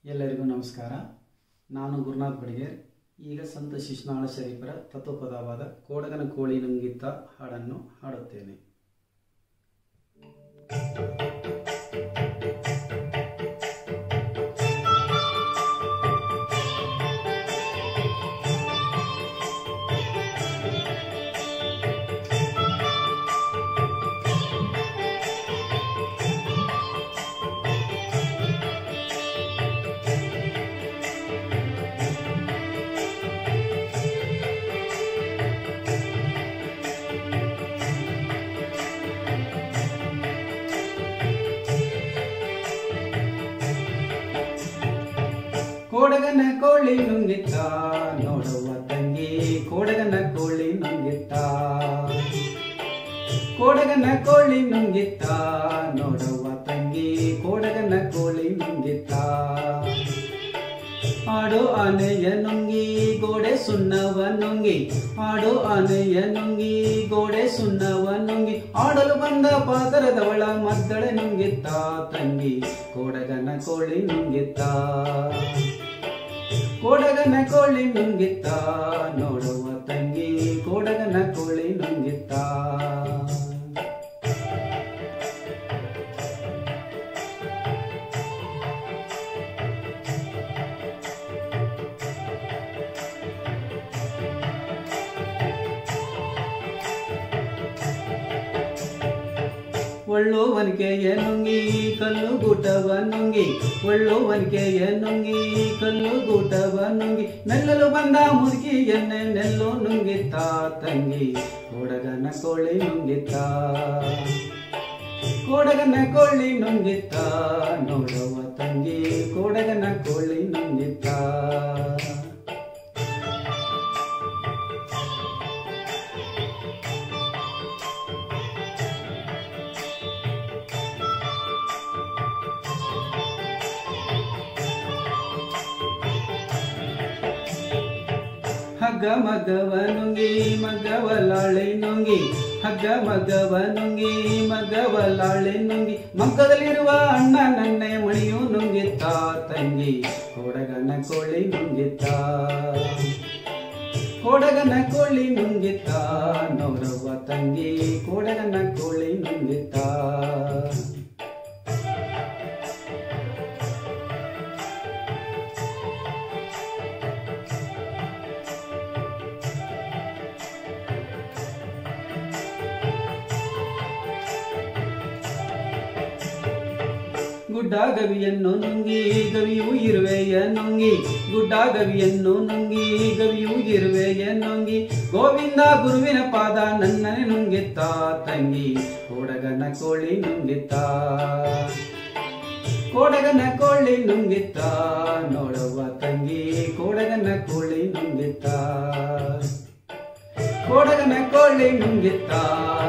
ಎಲ್ಲರಿಗೂ ನಮಸ್ಕಾರ ನಾನು ಗುರುನಾಥ್ ಬಡಿಗೇರ್ ಈಗ ಸಂತ ಶಿಶುನಾಳ ಶರೀಫರ ತತ್ವಪದವಾದ ಕೋಡಗನ ಕೋಳಿ ನುಂಗಿತ್ತ ಹಾಡನ್ನು ಹಾಡುತ್ತೇನೆ ಕೋಡಗನ ಕೋಳಿ ನುಂಗಿತ್ತ ನೋಡುವ ತಂಗಿ ಕೋಡಗನ ಕೋಳಿ ನುಂಗಿತ್ತ ಕೋಡಗನ ಕೋಳಿ ನುಂಗಿತ್ತ ನೋಡುವ ತಂಗಿ ಕೋಡಗನ ಕೋಳಿ ನುಂಗಿತ್ತ ಆಡು ಆನೆಯ ನುಂಗಿ ಗೋಡೆ ಸುಣ್ಣವ ನುಂಗಿ ಆಡು ಆನೆಯ ನುಂಗಿ ಗೋಡೆ ಸುಣ್ಣವ ನುಂಗಿ ಆಡಲು ಬಂದ ಪಾದರದವಳ ಮದ್ದಳೆ ನುಂಗಿತ್ತ ತಂಗಿ ಕೋಡಗನ ಕೋಳಿ ನುಂಗಿತ್ತ ಕೋಡಗನ ಕೋಳಿ ನುಂಗಿತ್ತ ನೋಡುವ ತಂಗಿ ಕೋಡಗನ ಕೋಳಿ ನುಂಗಿತ್ತ ಒಳ್ಳುವನಿಕೆಯ ನುಂಗಿ ಕಲ್ಲು ಗೂಟವ ನುಂಗಿ ಒಳ್ಳುವನಿಕೆಯ ನುಂಗಿ ಕಲ್ಲು ಗೂಟವ ನುಂಗಿ ಮೆಲ್ಲಲು ಬಂದ ಮುದುಕಿಯನ್ನೇ ನೆಲ್ಲು ನುಂಗಿತ್ತ ತಂಗಿ ಕೋಡಗನ ಕೋಳಿ ನುಂಗಿತ್ತ ಕೋಡಗನ ಕೋಳಿ ನುಂಗಿತ್ತ ನೋಡುವ ತಂಗಿ ಕೋಡಗನ ಕೋಳಿ ನುಂಗಿತ್ತ ಹಗ್ಗ ಮಗವ ನುಂಗಿ ಮಗವ ಲಾಳೆ ನುಂಗಿ ಹಗ್ಗ ಮಗವ ನುಂಗಿ ಮಗವ ಲಾಳೆ ನುಂಗಿ ಮಗ್ಗದಲ್ಲಿರುವ ಅಣ್ಣ ನನ್ನೆ ಮಣಿಯು ನುಂಗಿತ್ತ ತಂಗಿ ಕೊಡಗನ ಕೋಳಿ ನುಂಗಿತ್ತ ಕೊಡಗನ ಕೋಳಿ ನುಂಗಿತ್ತ ನೋಡುವ ತಂಗಿ ಕೊಡಗನ ಕೋಳಿ ನುಂಗಿತ್ತ ಗುಡ್ಡ ಗವಿಯನ್ನು ನುಂಗಿ ಗವಿಯು ಇರುವೆಯ ನುಂಗಿ ಗುಡ್ಡ ಗವಿಯನ್ನು ನುಂಗಿ ಗವಿಯು ಇರುವೆಯ ನುಂಗಿ ಗೋವಿಂದ ಗುರುವಿನ ಪಾದ ನನ್ನನೆ ನುಂಗಿತ್ತ ತಂಗಿ ಕೋಡಗನ ಕೋಳಿ ನುಂಗಿತ್ತ ಕೋಡಗನ ಕೋಳಿ ನುಂಗಿತ್ತ ನೋಡುವ ತಂಗಿ ಕೋಡಗನ ಕೋಳಿ ನುಂಗಿತ್ತ ಕೋಡಗನ ಕೋಳಿ ನುಂಗಿತ್ತ